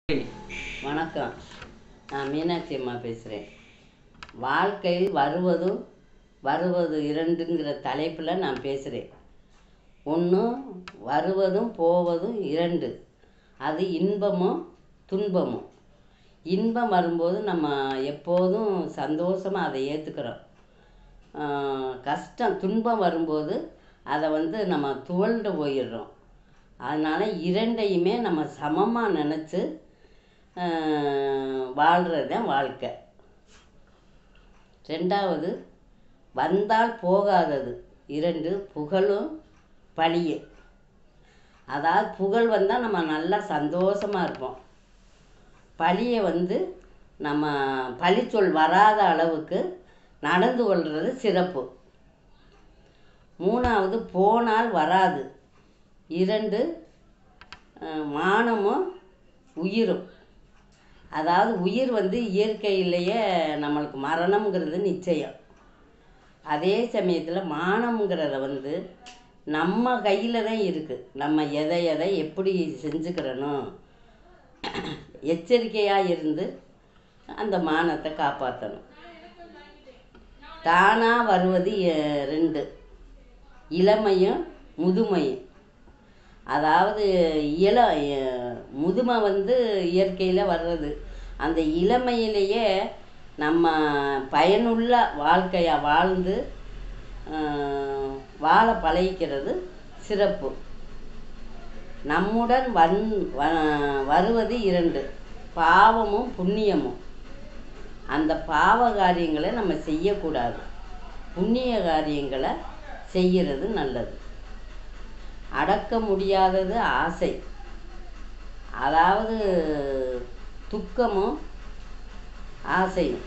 வணக்கம் நான் மீனாட்சி அம்மா பேசுகிறேன் வாழ்க்கை வருவதும் வருவது இரண்டுங்கிற தலைப்பில் நான் பேசுகிறேன் ஒன்று வருவதும் போவதும் இரண்டு அது இன்பமும் துன்பமும் இன்பம் வரும்போது நம்ம எப்போதும் சந்தோஷமாக அதை ஏற்றுக்கிறோம் கஷ்டம் துன்பம் வரும்போது அதை வந்து நம்ம துவண்டு போயிடுறோம் அதனால் இரண்டையுமே நம்ம சமமாக நினச்சி வாழ்கிறது தான் வாழ்க்கை ரெண்டாவது வந்தால் போகாதது இரண்டு புகழும் பழியும் அதாவது புகழ் வந்தால் நம்ம நல்லா சந்தோஷமாக இருப்போம் பழியை வந்து நம்ம பழிச்சொல் வராத அளவுக்கு நடந்து கொள்வது சிறப்பு மூணாவது போனால் வராது இரண்டு மானமும் உயிரும் அதாவது உயிர் வந்து இயற்கையிலேயே நம்மளுக்கு மரணம்ங்கிறது நிச்சயம் அதே சமயத்தில் மானம்ங்கிறத வந்து நம்ம கையில் தான் இருக்குது நம்ம எதை எதை எப்படி செஞ்சுக்கிறணும் எச்சரிக்கையாக இருந்து அந்த மானத்தை காப்பாற்றணும் தானாக வருவது ரெண்டு இளமையும் முதுமையும் அதாவது இள முதுமை வந்து இயற்கையில் வர்றது அந்த இளமையிலேயே நம்ம பயனுள்ள வாழ்க்கையாக வாழ்ந்து வாழ பழகிக்கிறது சிறப்பு நம்முடன் வந் வருவது இரண்டு பாவமும் புண்ணியமும் அந்த பாவ காரியங்களை நம்ம செய்யக்கூடாது புண்ணிய காரியங்களை செய்கிறது நல்லது அடக்க முடியாதது ஆசை அதாவது துக்கமும் ஆசையும்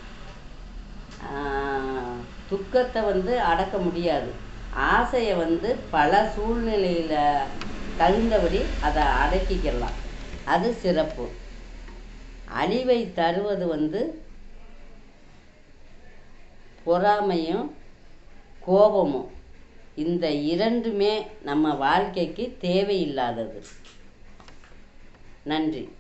துக்கத்தை வந்து அடக்க முடியாது ஆசையை வந்து பல சூழ்நிலையில் தகுந்தபடி அதை அடக்கிக்கலாம் அது சிறப்பு அழிவை தருவது வந்து பொறாமையும் கோபமும் இந்த இரண்டுமே நம்ம வாழ்க்கைக்கு தேவையில்லாதது நன்றி